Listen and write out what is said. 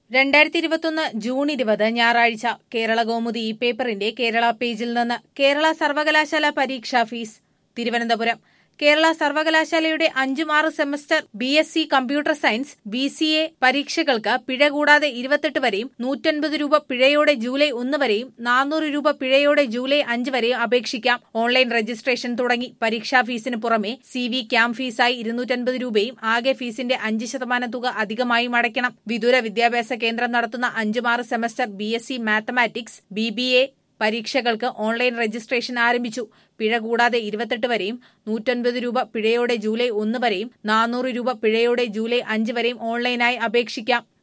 രണ്ടായിരത്തി ഇരുപത്തൊന്ന് ജൂൺ ഇരുപത് ഞായറാഴ്ച കേരള കൗമുദി ഈ പേപ്പറിന്റെ കേരള പേജിൽ നിന്ന് കേരള സർവകലാശാല പരീക്ഷാ ഫീസ് തിരുവനന്തപുരം കേരള സർവകലാശാലയുടെ അഞ്ചും ആറ് semester B S C computer science B C A പരീക്ഷകൾക്ക് പിഴ കൂടാതെ ഇരുപത്തെട്ട് വരെയും നൂറ്റൻപത് രൂപ പിഴയോടെ ജൂലൈ ഒന്ന് വരെയും നാനൂറ് രൂപ പിഴയോടെ ജൂലൈ അഞ്ച് വരെയും അപേക്ഷിക്കാം ഓൺലൈൻ രജിസ്ട്രേഷൻ തുടങ്ങി പരീക്ഷാ ഫീസിന് പുറമെ സി വി ക്യാമ്പ് ഫീസായി ഇരുന്നൂറ്റൻപത് രൂപയും ആകെ ഫീസിന്റെ അഞ്ച് ശതമാനം തുക അധികമായും അടയ്ക്കണം വിദൂര വിദ്യാഭ്യാസ കേന്ദ്രം നടത്തുന്ന അഞ്ചും ആറ് semester B S C mathematics B B A പരീക്ഷകൾക്ക് ഓൺലൈൻ രജിസ്ട്രേഷൻ ആരംഭിച്ചു പിഴ കൂടാതെ ഇരുപത്തെട്ട് വരെയും നൂറ്റൻപത് രൂപ പിഴയോടെ ജൂലൈ ഒന്ന് വരെയും നാനൂറ് രൂപ പിഴയോടെ ജൂലൈ അഞ്ച് വരെയും ഓൺലൈനായി അപേക്ഷിക്കാം